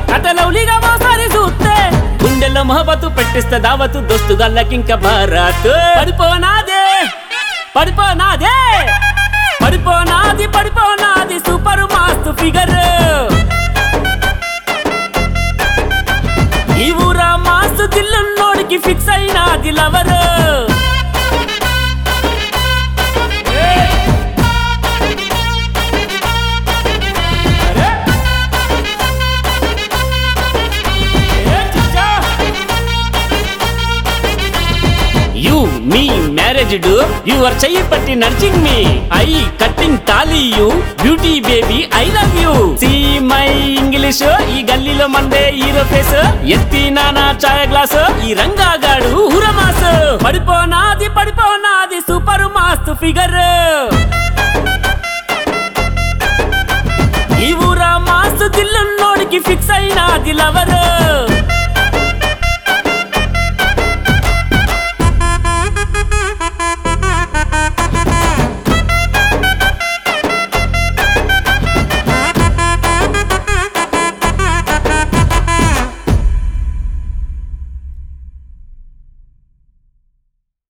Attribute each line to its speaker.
Speaker 1: కథలౌలిగా ఓసారి చూస్తే గుండెల్లో మొహబతు పెట్టిస్తే దావతు దోస్తు గల్లకింక భారత్ పడిపోనాదే పడిపోనాదే పడిపోనాది పడిపోనాది సూపర్ మాస్తు ఫిగర్ ఈ ఊరా మాస్తు దిల్లున్నోడికి ఫిక్స్ అయినాది lover you me married your చెయ్యి పట్టి nursing me I cutting thali you beauty baby I love you see my English ఈ గల్లీలో మందే హీరో ఫేస్ ఎత్తి నానా చాయ్ గ్లాస్ ఈ రంగాగాడు హురమాస్ పడిపోనాది పడిపోనాది సూపర్ మాస్తు ఫిగర్